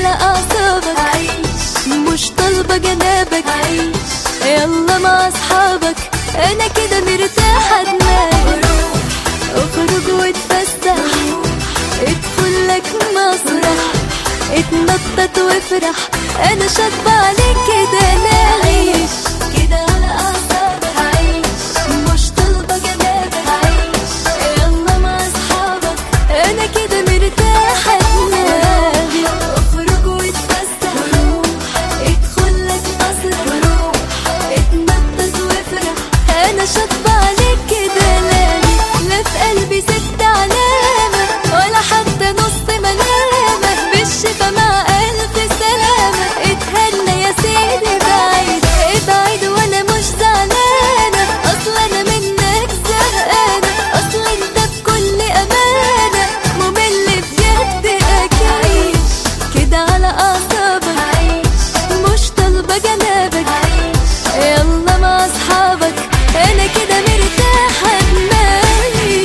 اعصابك عيش مش طالبة جنابك عيش يلا مع اصحابك انا كده مرتاحة دماغي روح اخرج واتفسح ادخل لك مسرح اتنطط وافرح انا شاطبة عليك كده نعيش كده على اعصابك عيش مش طالبة جنابك عيش يلا مع اصحابك انا كده مرتاحة دماغي اخرج واتفسح ادخل لك مسرح روح اتنطط وافرح انا شاطبة عليك كده لاني لا في قلبي ست علامة ولا حتى نص ملامة بالشفا مع ألف سلامة اتهنى يا سيدي بعيد ابعد وانا مش زعلانة اصل انا منك زهقانة اصل انت بكل امانة ممل بجد اكيد كده على اعصابك عيش مش طالبة جنابك عيش يلا مع اصحابك انا كده مرتاحة دماغي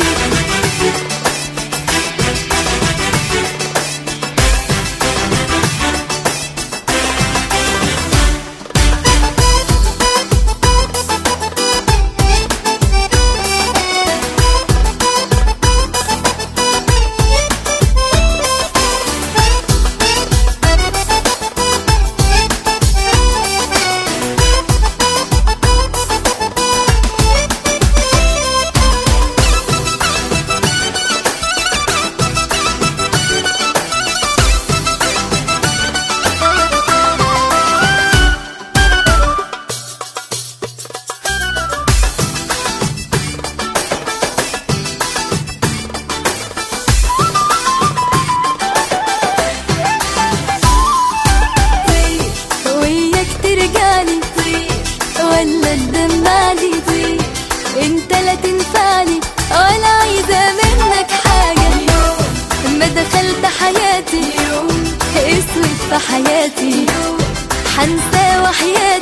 طير وياك ترجعلي طير ولا تدمعلي طير انت لا تنفعني ولا عايزة منك حاجة يوم ما دخلت حياتي يوم اسود في حياتي يوم حنسى وحياتي